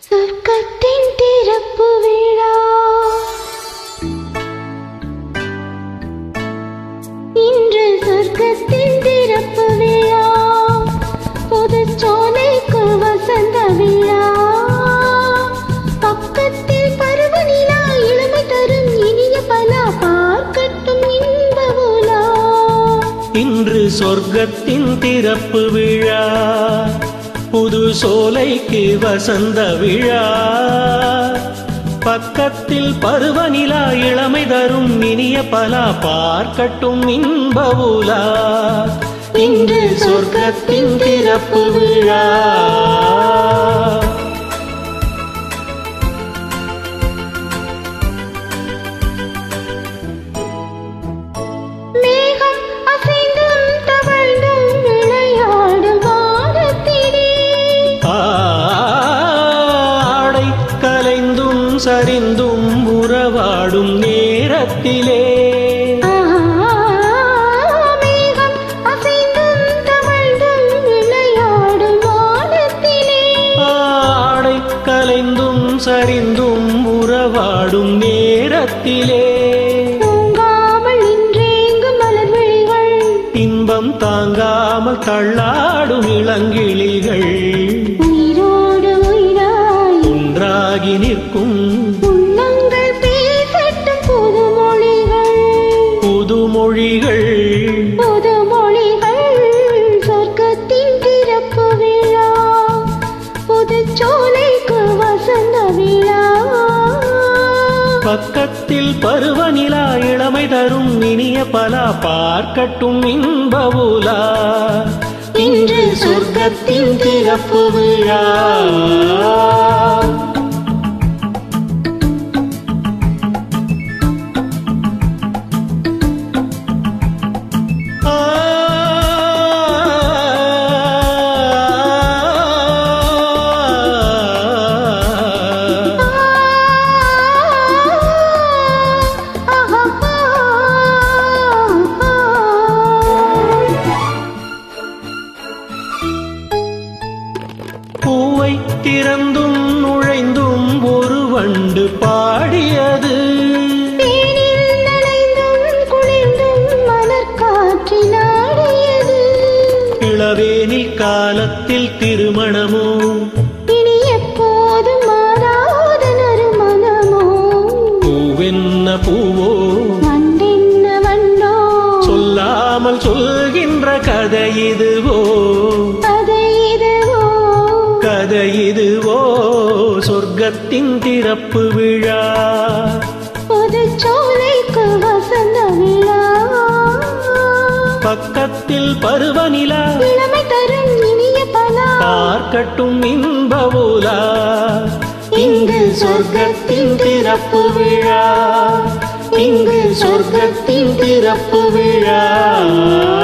சொர்க்கத்தின் திறப்பு விழா இன்று சொர்க்கத்தின் திறப்பு விழா புதுச்சோலைக்கு வசந்த விழா பக்கத்தில் பருவநிலா இளமை தரும் இனிய பலா பார்க்கட்டும் இன்ப உலா இன்று சொர்க்கத்தின் திறப்பு விழா புது சோலைக்கு வசந்த விழா பக்கத்தில் பருவநிலா இளமை தரும் இனிய பலா பார்க்கட்டும் இன்ப உலா இன்று சொர்க்கத்தின் திறப்பு விழா மேகம் அசைந்தும் தவழ்ந்தும் விளையாடும் வானத்திலே ஆடை கலைந்தும் சரிந்தும் உறவாடும் நேரத்திலே மேகம் அசைந்தும் தவழ்ந்தும் விளையாடும் வானத்திலே ஆடை கலைந்தும் சரிந்தும் உறவாடும் நேரத்திலே தூங்காமல் நின்றேங்கும் மலர் விழிகள் இன்பம் தாங்காமல் தள்ளாடும் இளங்கிளிகள் உயிரோடு உயிராய் ஒன்றாகி நிற்கும் உள்ளங்கள் பேசட்டும் புது மொழிகள் புதுமொழிகள் புது மொழிகள் சொர்க்கத்தின் திறப்பு விழா புதுச்சோலைக்கு வசந்த விழா பக்கத்தில் பருவநிலா இளமை தரும் இனிய பலா பார்க்கட்டும் இன்ப உலா இன்று சொர்க்கத்தின் திறப்பு விழா ஆ பூவை திறந்தும் நுழைந்தும் ஒரு வண்டு பாடியது தேனில் நனைந்தும் குளிர்ந்தும் மலர் காற்றில் ஆடியது. இளவேனில் காலத்தில் திருமணமோ இனி எப்போதும் மாறாத நறுமணமோ. பூவென்ன பூவோ வண்டென்ன வண்டோ. சொல்லாமல் சொல்கின்ற கதை இதுவோ கதை இதுவோ. கதை இதுவோ சொர்க்கத்தின் திறப்பு விழா புதுச்சோலைக்கு வசந்த விழா. பக்கத்தில் பருவநிலா இளமை தரும் இனிய பலா. பார்க்கட்டும் இன்ப உலா இங்கு சொர்க்கத்தின் திறப்பு விழா இங்கு சொர்க்கத்தின் திறப்பு விழா